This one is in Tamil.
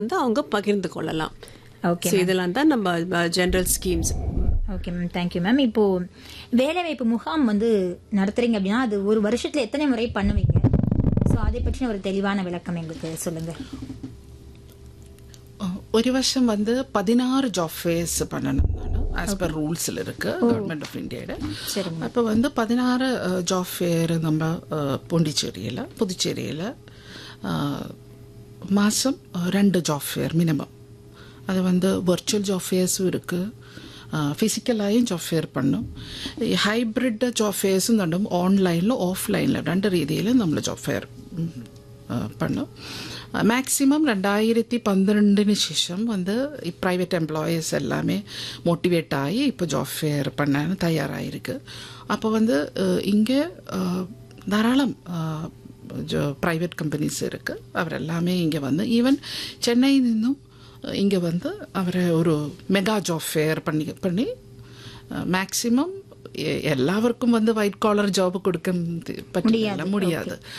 வந்து அவங்க பகிர்ந்து கொள்ளலாம் ஓகே So, இதெல்லாம் தான் நம்ம general schemes okay ma'am thank you ma'am இப்போ வேலைவாய்ப்பு முகாம் வந்து நடத்துறீங்க அப்படின்னா அது ஒரு வருஷத்துல எத்தனை முறை பண்ணுவீங்க ஸோ அதை பற்றின ஒரு தெளிவான விளக்கம் எங்களுக்கு சொல்லுங்க ഒരു വർഷം വന്ന് പതിനാറ് ജോബ് ഫെയർസ് பண்ணணும்னாണ് ആസ് പെർ റൂൾസിൽ இருக்கு ഗവൺമെന്റ് ഓഫ് ഇന്ത്യയുടെ சரிங்க അപ്പോൾ வந்து പതിനാറ് ജോബ് ഫെയർ நம்ம പോണ്ടിച്ചേരിയിൽ പുതുച്ചേരിയിൽ மாதம் ரெண்டு ஜாப் ஃபேர் மினிமம் அது வந்து வர்ச்சுவல் ஜாப் ஃபேர்ஸும் இருக்குது ஃபிசிக்கலாயும் ஜாப் ஃபேர் பண்ணுം ഈ ഹൈബ്രിഡ് ജോബ് ഫെയർസും കണ്ടും ഓൺലൈനിലും ഓഫ്ലൈനിലും രണ്ട് രീതിയിലും നമ്മൾ ജോബ് ഫെയർ பண்ணும் மேக்ஸிமம் ரெண்டாயிரத்தி பன்னிரெண்டுன்னு ശേഷം வந்து ப்ரைவேட் எம்ப்ளாயீஸ் எல்லாமே மோட்டிவேட் ஆகி இப்போ ஜாப் ஃபேர் பண்ண தயாராகிருக்கு அப்போ வந்து இங்கே தாராளம் ப்ரைவேட் கம்பெனிஸ் இருக்குது அவர் எல்லாமே இங்கே வந்து ஈவன் சென்னையில் நிന്നും இங்கே வந்து அவரை ஒரு மெகா ஜாப் ஃபேர் பண்ணி பண்ணி மேக்ஸிமம் எல்லாருக்கும் வந்து ஒயிட் காலர் ஜாப் கொடுக்க பറ്റില്ല முடியாது